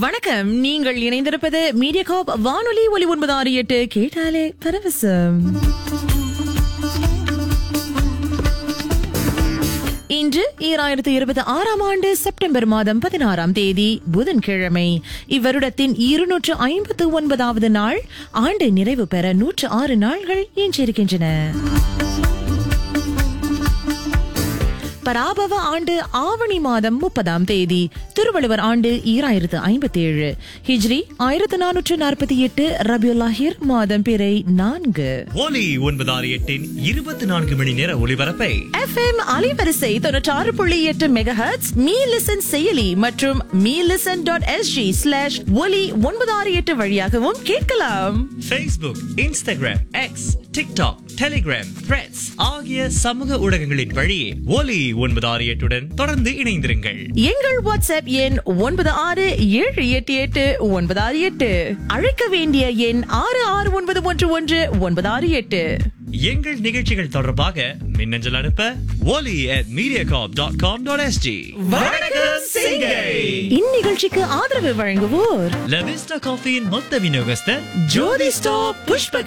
வணக்கம் நீங்கள் இணைந்திருப்பது மீடியா காப் வானொலி ஒலி ஒன்பது ஆறு எட்டு கேட்டாலே பரவசம் இன்று ஈராயிரத்து இருபத்தி ஆறாம் ஆண்டு செப்டம்பர் மாதம் பதினாறாம் தேதி புதன்கிழமை இவ்வருடத்தின் இருநூற்று ஐம்பத்து ஒன்பதாவது நாள் ஆண்டு நிறைவு பெற நூற்று ஆறு நாள்கள் எஞ்சிருக்கின்றன பராபவ ஆண்டு ஆவணி மாதம் முப்பதாம் தேதி திருவள்ளுவர் ஆண்டு ஈராயிரத்து ஐம்பத்தி ஏழு ஹிஜ்ரி ஆயிரத்து நானூற்று நாற்பத்தி எட்டு ரபியுல்லாஹிர் மாதம் பிறை நான்கு ஒலி ஒன்பதாறு எட்டின் இருபத்தி நான்கு மணி நேர ஒளிபரப்பை எஃப்எம் அலைவரிசை தொண்ணூற்றாறு புள்ளி எட்டு மெகாஹெட்ஸ் மீ லிசன் செயலி மற்றும் meListen dot SG slash ஒலி ஒன்பது ஆறு எட்டு வழியாகவும் கேட்கலாம் Facebook, Instagram, X, TikTok, Telegram, Threads ஆகிய சமூக ஊடகங்களின் வழியே ஒலி ஒன்பதாறு எட்டுடன் தொடர்ந்து இணைந்திருங்கள் எங்கள் வாட்ஸ்அப் எண் ஒன்பது ஆறு ஏழு எட்டு எட்டு ஒன்பது ஆறு எட்டு அழைக்க வேண்டிய எண் ஆறு ஆறு ஒன்பது ஒன்று ஒன்று ஒன்பது ஆறு எட்டு எங்கள் நிகழ்ச்சிகள் தொடர்பாக மின்னஞ்சல் அனுப்ப ஒலி at mediacorp.com.sg வணக்கம் சிங்கை இந்நிகழ்ச்சிக்கு ஆதரவு வழங்குவோர் லவிஸ்டா காஃபியின் மொத்த விநியோகஸ்தர் ஜோதி ஸ்டாப் புஷ்ப